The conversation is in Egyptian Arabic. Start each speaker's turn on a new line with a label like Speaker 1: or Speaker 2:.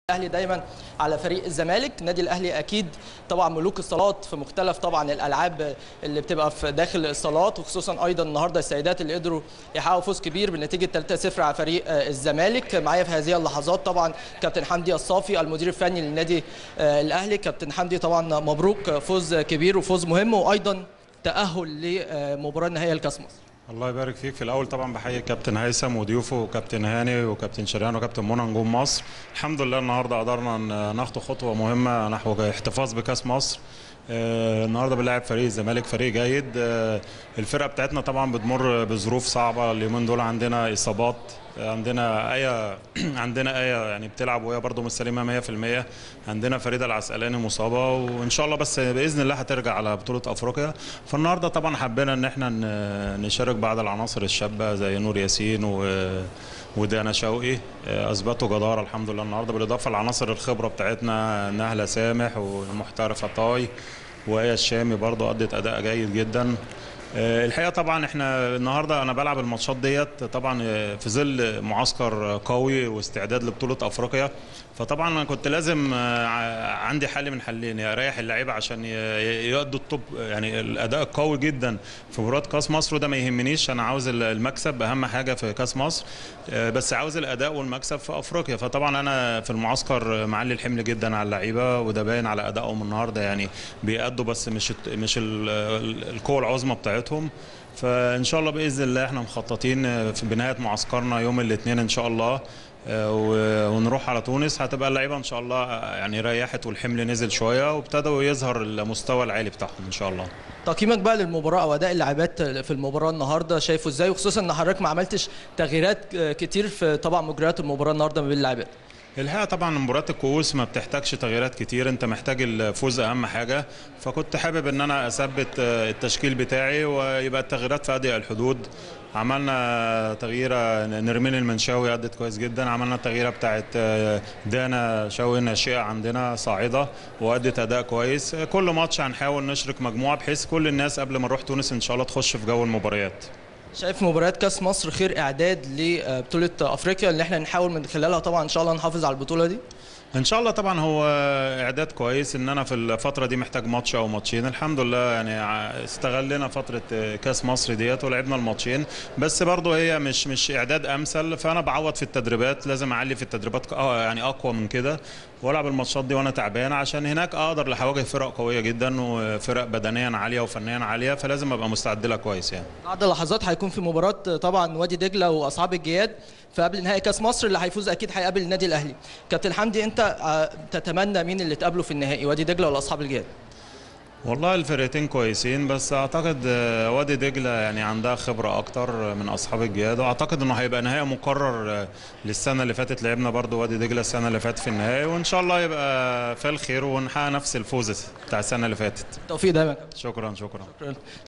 Speaker 1: الاهلي دايما على فريق الزمالك النادي الاهلي اكيد طبعا ملوك الصالات في مختلف طبعا الالعاب اللي بتبقى في داخل الصالات وخصوصا ايضا النهارده السيدات اللي قدروا يحققوا فوز كبير بنتيجه 3-0 على فريق الزمالك معايا في هذه اللحظات طبعا كابتن حمدي الصافي المدير الفني للنادي الاهلي كابتن حمدي طبعا مبروك فوز كبير وفوز مهم وايضا تاهل لمباراه نهائيه لكاس مصر
Speaker 2: الله يبارك فيك في الاول طبعا بحيي كابتن هيثم وضيوفه وكابتن هاني وكابتن شريان وكابتن منى نجوم مصر الحمد لله النهارده قدرنا ناخد خطوه مهمه نحو احتفاظ بكاس مصر آه النهارده بنلعب فريق الزمالك فريق جيد آه الفرقه بتاعتنا طبعا بتمر بظروف صعبه اليومين دول عندنا اصابات عندنا ايه عندنا ايه يعني بتلعب وهي برده مش سليمه 100% عندنا فريده العسقلاني مصابه وان شاء الله بس باذن الله هترجع على بطوله افريقيا فالنهارده طبعا حبينا ان احنا نشارك بعض العناصر الشابه زي نور ياسين و ودانا شوقي اثبتوا جداره الحمد لله النهارده بالاضافه لعناصر الخبره بتاعتنا نهله سامح والمحترفه طاي وهي الشامي برضه ادت اداء جيد جدا الحقيقه طبعا احنا النهارده انا بلعب الماتشات ديت طبعا في ظل معسكر قوي واستعداد لبطوله افريقيا فطبعا انا كنت لازم عندي حل من حلين يا اريح اللعيبه عشان يؤدوا الطب يعني الاداء القوي جدا في مباراه كاس مصر وده ما يهمنيش انا عاوز المكسب اهم حاجه في كاس مصر بس عاوز الاداء والمكسب في افريقيا فطبعا انا في المعسكر معلي الحمل جدا على اللعيبه وده باين على ادائهم النهارده يعني بيأدوا بس مش مش القوه العظمى بتاعتهم فان شاء الله باذن الله احنا مخططين في بنهايه معسكرنا يوم الاثنين ان شاء الله ونروح على تونس هتبقى اللعيبه ان شاء الله يعني ريحت والحمل نزل شويه وابتدوا يظهر المستوى العالي بتاعهم ان شاء الله
Speaker 1: تقييمك بقى للمباراه او اداء اللاعبات في المباراه النهارده شايفه ازاي وخصوصا ان حضرتك ما عملتش تغييرات كتير في طبعا مجريات المباراه النهارده ما بين اللاعبات
Speaker 2: الحقيقه طبعا مباراه الكؤوس ما بتحتاجش تغييرات كتير انت محتاج الفوز اهم حاجه فكنت حابب ان انا اثبت التشكيل بتاعي ويبقى التغييرات في اضيق الحدود عملنا تغييره نرمين المنشاوي ادت كويس جدا عملنا التغييره بتاعت دانا شاوي ناشئه عندنا صاعده وادت اداء كويس كل ماتش هنحاول نشرك مجموعه بحيث كل الناس قبل ما نروح تونس ان شاء الله تخش في جو المباريات
Speaker 1: شايف مباريات كاس مصر خير اعداد لبطوله افريقيا اللي احنا نحاول من خلالها طبعا ان شاء الله نحافظ على البطوله دي
Speaker 2: ان شاء الله طبعا هو اعداد كويس ان انا في الفتره دي محتاج ماتش او ماتشين الحمد لله يعني استغلنا فتره كاس مصر ديت ولعبنا الماتشين بس برضه هي مش مش اعداد امثل فانا بعوض في التدريبات لازم اعلي في التدريبات يعني اقوى من كده والعب الماتشات دي وانا تعبان عشان هناك اقدر اواجه فرق قويه جدا وفرق بدنيا عاليه وفنيا عاليه فلازم ابقى مستعد لها كويس يعني
Speaker 1: بعد لحظات هيكون في مباراه طبعا وادي دجله واصحاب الجياد فقبل نهائي كاس مصر اللي هيفوز اكيد هيقابل النادي الاهلي كابتن حمدي انت تتمنى مين اللي تقابله في النهائي وادي دجله ولا اصحاب الجياد
Speaker 2: والله الفرقتين كويسين بس اعتقد وادي دجله يعني عندها خبره اكتر من اصحاب الجياد واعتقد انه هيبقى نهائي مقرر للسنه اللي فاتت لعبنا برضو وادي دجله السنه اللي فاتت في النهائي وان شاء الله يبقى في الخير ونحقق نفس الفوز بتاع السنه اللي فاتت
Speaker 1: توفيق دايما
Speaker 2: شكرا شكرا, شكرا.